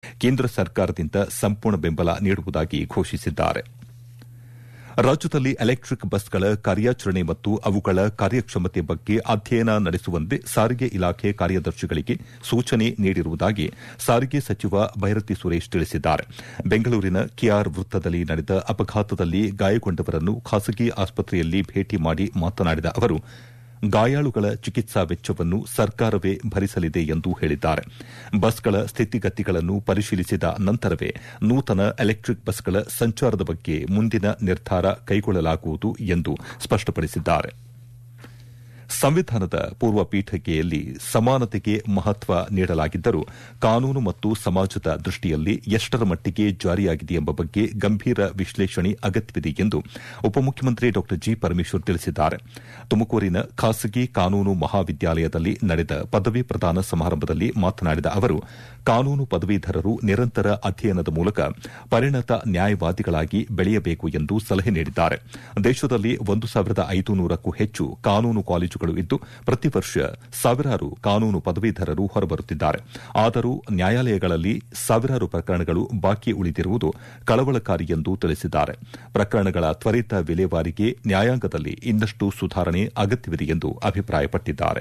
ಕೇಂದ್ರ ಸರ್ಕಾರದಿಂದ ಸಂಪೂರ್ಣ ಬೆಂಬಲ ನೀಡುವುದಾಗಿ ಘೋಷಿಸಿದ್ದಾರೆ ರಾಜ್ಯದಲ್ಲಿ ಎಲೆಕ್ಟಿಕ್ ಬಸ್ಗಳ ಕಾರ್ಯಾಚರಣೆ ಮತ್ತು ಅವುಗಳ ಕಾರ್ಯಕ್ಷಮತೆ ಬಗ್ಗೆ ಅಧ್ಯಯನ ನಡೆಸುವಂತೆ ಸಾರಿಗೆ ಇಲಾಖೆ ಕಾರ್ಯದರ್ಶಿಗಳಿಗೆ ಸೂಚನೆ ನೀಡಿರುವುದಾಗಿ ಸಾರಿಗೆ ಸಚಿವ ಭೈರತಿ ಸುರೇಶ್ ತಿಳಿಸಿದ್ದಾರೆ ಬೆಂಗಳೂರಿನ ಕೆಆರ್ ವೃತ್ತದಲ್ಲಿ ನಡೆದ ಅಪಘಾತದಲ್ಲಿ ಗಾಯಗೊಂಡವರನ್ನು ಖಾಸಗಿ ಆಸ್ಪತ್ರೆಯಲ್ಲಿ ಭೇಟಿ ಮಾಡಿ ಮಾತನಾಡಿದ ಅವರು ಗಾಯಾಳುಗಳ ಚಿಕಿತ್ಸಾ ವೆಚ್ಚವನ್ನು ಸರ್ಕಾರವೇ ಭರಿಸಲಿದೆ ಎಂದು ಹೇಳಿದ್ದಾರೆ ಬಸ್ಗಳ ಸ್ಥಿತಿಗತಿಗಳನ್ನು ಪರಿಶೀಲಿಸಿದ ನಂತರವೇ ನೂತನ ಎಲೆಕ್ಟಿಕ್ ಬಸ್ಗಳ ಸಂಚಾರದ ಬಗ್ಗೆ ಮುಂದಿನ ನಿರ್ಧಾರ ಕೈಗೊಳ್ಳಲಾಗುವುದು ಎಂದು ಸ್ಪಷ್ಟಪಡಿಸಿದ್ದಾರೆ ಸಂವಿಧಾನದ ಪೂರ್ವ ಪೀಠಿಕೆಯಲ್ಲಿ ಸಮಾನತೆಗೆ ಮಹತ್ವ ನೀಡಲಾಗಿದ್ದರೂ ಕಾನೂನು ಮತ್ತು ಸಮಾಜದ ದೃಷ್ಟಿಯಲ್ಲಿ ಎಷ್ಟರ ಮಟ್ಟಿಗೆ ಜಾರಿಯಾಗಿದೆ ಎಂಬ ಬಗ್ಗೆ ಗಂಭೀರ ವಿಶ್ಲೇಷಣೆ ಅಗತ್ಯವಿದೆ ಎಂದು ಉಪಮುಖ್ಯಮಂತ್ರಿ ಡಾ ಜಿ ಪರಮೇಶ್ವರ್ ತಿಳಿಸಿದ್ದಾರೆ ತುಮಕೂರಿನ ಖಾಸಗಿ ಕಾನೂನು ಮಹಾವಿದ್ಯಾಲಯದಲ್ಲಿ ನಡೆದ ಪದವಿ ಪ್ರದಾನ ಸಮಾರಂಭದಲ್ಲಿ ಮಾತನಾಡಿದ ಅವರು ಕಾನೂನು ಪದವೀಧರರು ನಿರಂತರ ಅಧ್ಯಯನದ ಮೂಲಕ ಪರಿಣತ ನ್ಯಾಯವಾದಿಗಳಾಗಿ ಬೆಳೆಯಬೇಕು ಎಂದು ಸಲಹೆ ನೀಡಿದ್ದಾರೆ ದೇಶದಲ್ಲಿ ಒಂದು ಸಾವಿರದ ಐದುನೂರಕ್ಕೂ ಹೆಚ್ಚು ಕಾನೂನು ಕಾಲೇಜುಗಳು ಇದ್ದು ಪ್ರತಿ ವರ್ಷ ಸಾವಿರಾರು ಕಾನೂನು ಪದವೀಧರರು ಹೊರಬರುತ್ತಿದ್ದಾರೆ ಆದರೂ ನ್ಯಾಯಾಲಯಗಳಲ್ಲಿ ಸಾವಿರಾರು ಪ್ರಕರಣಗಳು ಬಾಕಿ ಉಳಿದಿರುವುದು ಕಳವಳಕಾರಿ ಎಂದು ತಿಳಿಸಿದ್ದಾರೆ ಪ್ರಕರಣಗಳ ತ್ವರಿತ ವಿಲೇವಾರಿಗೆ ನ್ಯಾಯಾಂಗದಲ್ಲಿ ಇನ್ನಷ್ಟು ಸುಧಾರಣೆ ಅಗತ್ಯವಿದೆ ಎಂದು ಅಭಿಪ್ರಾಯಪಟ್ಟಿದ್ದಾರೆ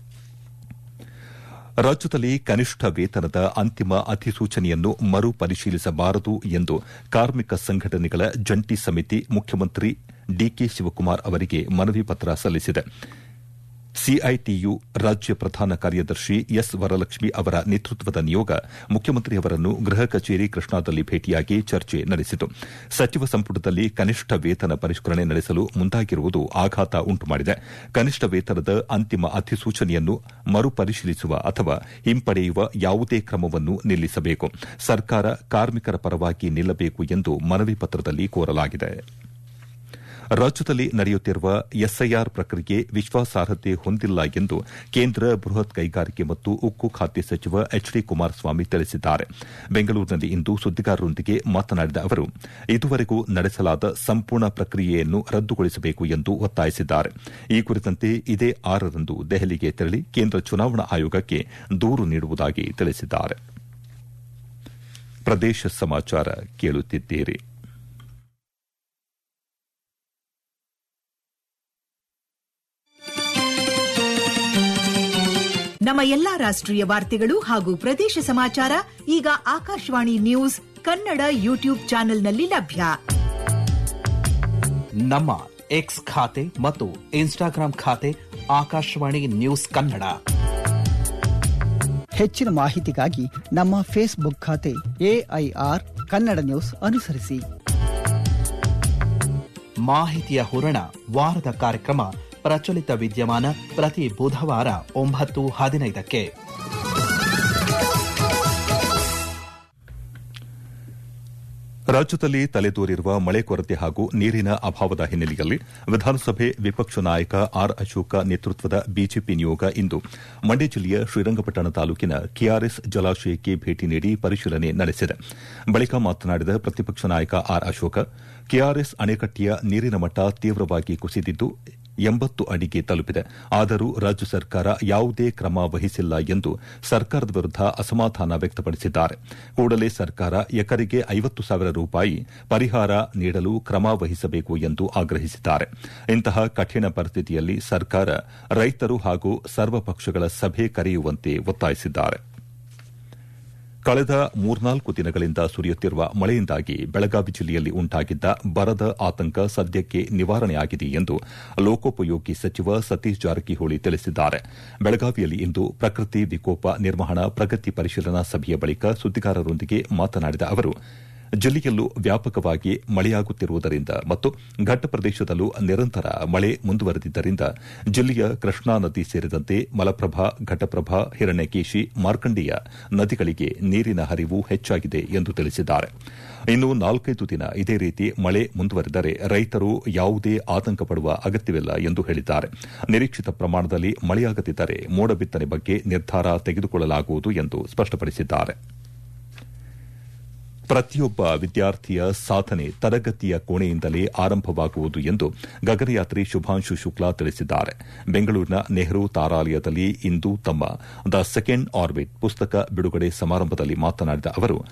ರಾಜ್ಯದಲ್ಲಿ ಕನಿಷ್ಠ ವೇತನದ ಅಂತಿಮ ಅಧಿಸೂಚನೆಯನ್ನು ಮರು ಪರಿಶೀಲಿಸಬಾರದು ಎಂದು ಕಾರ್ಮಿಕ ಸಂಘಟನೆಗಳ ಜಂಟಿ ಸಮಿತಿ ಮುಖ್ಯಮಂತ್ರಿ ಡಿಕೆ ಶಿವಕುಮಾರ್ ಅವರಿಗೆ ಮನವಿ ಪತ್ರ ಸಲ್ಲಿಸಿದೆ ಸಿಐಟಿಯು ರಾಜ್ಯ ಪ್ರಧಾನ ಕಾರ್ಯದರ್ಶಿ ಎಸ್ ವರಲಕ್ಷ್ಮಿ ಅವರ ನೇತೃತ್ವದ ನಿಯೋಗ ಮುಖ್ಯಮಂತ್ರಿಯವರನ್ನು ಗೃಹ ಕಚೇರಿ ಕೃಷ್ಣಾದಲ್ಲಿ ಭೇಟಿಯಾಗಿ ಚರ್ಚೆ ನಡೆಸಿತು ಸಚಿವ ಸಂಪುಟದಲ್ಲಿ ಕನಿಷ್ಠ ವೇತನ ಪರಿಷ್ಕರಣೆ ನಡೆಸಲು ಮುಂದಾಗಿರುವುದು ಆಘಾತ ಉಂಟುಮಾಡಿದೆ ಕನಿಷ್ಠ ವೇತನದ ಅಂತಿಮ ಅಧಿಸೂಚನೆಯನ್ನು ಮರುಪರಿಶೀಲಿಸುವ ಅಥವಾ ಹಿಂಪಡೆಯುವ ಯಾವುದೇ ಕ್ರಮವನ್ನು ನಿಲ್ಲಿಸಬೇಕು ಸರ್ಕಾರ ಕಾರ್ಮಿಕರ ಪರವಾಗಿ ನಿಲ್ಲಬೇಕು ಎಂದು ಮನವಿ ಪತ್ರದಲ್ಲಿ ಕೋರಲಾಗಿದೆ ರಾಜ್ಯದಲ್ಲಿ ನಡೆಯುತ್ತಿರುವ ಎಸ್ಐಆರ್ ಪ್ರಕ್ರಿಯೆ ವಿಶ್ವಾಸಾರ್ಹತೆ ಹೊಂದಿಲ್ಲ ಎಂದು ಕೇಂದ್ರ ಬೃಹತ್ ಕೈಗಾರಿಕೆ ಮತ್ತು ಉಕ್ಕು ಖಾತೆ ಸಚಿವ ಎಚ್ ಡಿ ಕುಮಾರಸ್ವಾಮಿ ತಿಳಿಸಿದ್ದಾರೆ ಬೆಂಗಳೂರಿನಲ್ಲಿಂದು ಸುದ್ದಿಗಾರರೊಂದಿಗೆ ಮಾತನಾಡಿದ ಅವರು ಇದುವರೆಗೂ ನಡೆಸಲಾದ ಸಂಪೂರ್ಣ ಪ್ರಕ್ರಿಯೆಯನ್ನು ರದ್ದುಗೊಳಿಸಬೇಕು ಎಂದು ಒತ್ತಾಯಿಸಿದ್ದಾರೆ ಈ ಕುರಿತಂತೆ ಇದೇ ಆರರಂದು ದೆಹಲಿಗೆ ತೆರಳಿ ಕೇಂದ್ರ ಚುನಾವಣಾ ಆಯೋಗಕ್ಕೆ ದೂರು ನೀಡುವುದಾಗಿ ತಿಳಿಸಿದ್ದಾರೆ ಪ್ರದೇಶ ಸಮಾಚಾರ ಕೇಳುತ್ತಿದ್ದೀರಿ ನಮ್ಮ ಎಲ್ಲಾ ರಾಷ್ಟ್ರೀಯ ವಾರ್ತೆಗಳು ಹಾಗೂ ಪ್ರದೇಶ ಸಮಾಚಾರ ಈಗ ಆಕಾಶವಾಣಿ ನ್ಯೂಸ್ ಕನ್ನಡ ಯೂಟ್ಯೂಬ್ ಚಾನೆಲ್ನಲ್ಲಿ ಲಭ್ಯ ನಮ್ಮ ಎಕ್ಸ್ ಖಾತೆ ಮತ್ತು ಇನ್ಸ್ಟಾಗ್ರಾಂ ಖಾತೆ ಆಕಾಶವಾಣಿ ನ್ಯೂಸ್ ಕನ್ನಡ ಹೆಚ್ಚಿನ ಮಾಹಿತಿಗಾಗಿ ನಮ್ಮ ಫೇಸ್ಬುಕ್ ಖಾತೆ ಎಐಆರ್ ಕನ್ನಡ ನ್ಯೂಸ್ ಅನುಸರಿಸಿ ಮಾಹಿತಿಯ ಹೂರಣ ವಾರದ ಕಾರ್ಯಕ್ರಮ ಪ್ರಚಲಿತ ವಿದ್ಯಮಾನ ಪ್ರತಿ ಬುಧವಾರ ಒಂಬತ್ತು ಹದಿನೈದಕ್ಕೆ ರಾಜ್ಯದಲ್ಲಿ ತಲೆದೋರಿರುವ ಮಳೆ ಕೊರತೆ ಹಾಗೂ ನೀರಿನ ಅಭಾವದ ಹಿನ್ನೆಲೆಯಲ್ಲಿ ವಿಧಾನಸಭೆ ವಿಪಕ್ಷ ನಾಯಕ ಆರ್ ಅಶೋಕ ನೇತೃತ್ವದ ಬಿಜೆಪಿ ನಿಯೋಗ ಇಂದು ಮಂಡ್ಯ ಜಿಲ್ಲೆಯ ಶ್ರೀರಂಗಪಟ್ಟಣ ತಾಲೂಕಿನ ಕೆಆರ್ಎಸ್ ಜಲಾಶಯಕ್ಕೆ ಭೇಟಿ ನೀಡಿ ಪರಿಶೀಲನೆ ನಡೆಸಿದೆ ಬಳಿಕ ಮಾತನಾಡಿದ ಪ್ರತಿಪಕ್ಷ ನಾಯಕ ಆರ್ ಅಶೋಕ ಕೆಆರ್ಎಸ್ ಅಣೆಕಟ್ಟೆಯ ನೀರಿನ ಮಟ್ಟ ತೀವ್ರವಾಗಿ ಕುಸಿದಿದ್ದು ಎಂಬತ್ತು ಅಡಿಗೆ ತಲುಪಿದೆ ಆದರೂ ರಾಜ್ಯ ಸರ್ಕಾರ ಯಾವುದೇ ಕ್ರಮ ವಹಿಸಿಲ್ಲ ಎಂದು ಸರ್ಕಾರದ ವಿರುದ್ದ ಅಸಮಾಧಾನ ವ್ಯಕ್ತಪಡಿಸಿದ್ದಾರೆ ಕೂಡಲೇ ಸರ್ಕಾರ ಎಕರೆಗೆ ಐವತ್ತು ಸಾವಿರ ರೂಪಾಯಿ ಪರಿಹಾರ ನೀಡಲು ಕ್ರಮ ವಹಿಸಬೇಕು ಎಂದು ಆಗ್ರಹಿಸಿದ್ದಾರೆ ಇಂತಹ ಕಠಿಣ ಪರಿಸ್ಥಿತಿಯಲ್ಲಿ ಸರ್ಕಾರ ರೈತರು ಹಾಗೂ ಸರ್ವಪಕ್ಷಗಳ ಸಭೆ ಕರೆಯುವಂತೆ ಒತ್ತಾಯಿಸಿದ್ದಾರೆ ಕಳೆದ ಮೂರ್ನಾಲ್ಕು ದಿನಗಳಿಂದ ಸುರಿಯುತ್ತಿರುವ ಮಳೆಯಿಂದಾಗಿ ಬೆಳಗಾವಿ ಜಿಲ್ಲೆಯಲ್ಲಿ ಉಂಟಾಗಿದ್ದ ಬರದ ಆತಂಕ ಸದ್ಯಕ್ಕೆ ನಿವಾರಣೆಯಾಗಿದೆ ಎಂದು ಲೋಕೋಪಯೋಗಿ ಸಚಿವ ಸತೀಶ್ ಜಾರಕಿಹೊಳಿ ತಿಳಿಸಿದ್ದಾರೆ ಬೆಳಗಾವಿಯಲ್ಲಿ ಇಂದು ಪ್ರಕೃತಿ ವಿಕೋಪ ನಿರ್ವಹಣಾ ಪ್ರಗತಿ ಪರಿಶೀಲನಾ ಸಭೆಯ ಬಳಿಕ ಸುದ್ದಿಗಾರರೊಂದಿಗೆ ಮಾತನಾಡಿದ ಅವರು ಜಿಲ್ಲೆಯಲ್ಲೂ ವ್ಯಾಪಕವಾಗಿ ಮಳೆಯಾಗುತ್ತಿರುವುದರಿಂದ ಮತ್ತು ಘಟ್ಟ ಪ್ರದೇಶದಲ್ಲೂ ನಿರಂತರ ಮಳೆ ಮುಂದುವರೆದಿದ್ದರಿಂದ ಜಿಲ್ಲೆಯ ಕೃಷ್ಣಾ ನದಿ ಸೇರಿದಂತೆ ಮಲಪ್ರಭಾ ಘಟಪ್ರಭಾ ಹಿರಣ್ಯಕೇಶಿ ಮಾರ್ಕಂಡೇಯ ನದಿಗಳಿಗೆ ನೀರಿನ ಹರಿವು ಹೆಚ್ಚಾಗಿದೆ ಎಂದು ತಿಳಿಸಿದ್ದಾರೆ ಇನ್ನು ನಾಲ್ಕೈದು ದಿನ ಇದೇ ರೀತಿ ಮಳೆ ಮುಂದುವರೆದರೆ ರೈತರು ಯಾವುದೇ ಆತಂಕ ಪಡುವ ಅಗತ್ಯವಿಲ್ಲ ಎಂದು ಹೇಳಿದ್ದಾರೆ ನಿರೀಕ್ಷಿತ ಪ್ರಮಾಣದಲ್ಲಿ ಮಳೆಯಾಗದಿದ್ದರೆ ಮೋಡ ಬಿತ್ತನೆ ಬಗ್ಗೆ ನಿರ್ಧಾರ ತೆಗೆದುಕೊಳ್ಳಲಾಗುವುದು ಎಂದು ಸ್ಪಷ್ಟಪಡಿಸಿದ್ದಾರೆ ಪ್ರತಿಯೊಬ್ಬ ವಿದ್ಯಾರ್ಥಿಯ ಸಾಧನೆ ತರಗತಿಯ ಕೋಣೆಯಿಂದಲೇ ಆರಂಭವಾಗುವುದು ಎಂದು ಗಗನಯಾತ್ರಿ ಶುಭಾಂಶು ಶುಕ್ಲಾ ತಿಳಿಸಿದ್ದಾರೆ ಬೆಂಗಳೂರಿನ ನೆಹರು ತಾರಾಲಯದಲ್ಲಿ ಇಂದು ತಮ್ಮ ದ ಸೆಕೆಂಡ್ ಆರ್ಬಿಟ್ ಪುಸ್ತಕ ಬಿಡುಗಡೆ ಸಮಾರಂಭದಲ್ಲಿ ಮಾತನಾಡಿದ ಅವರು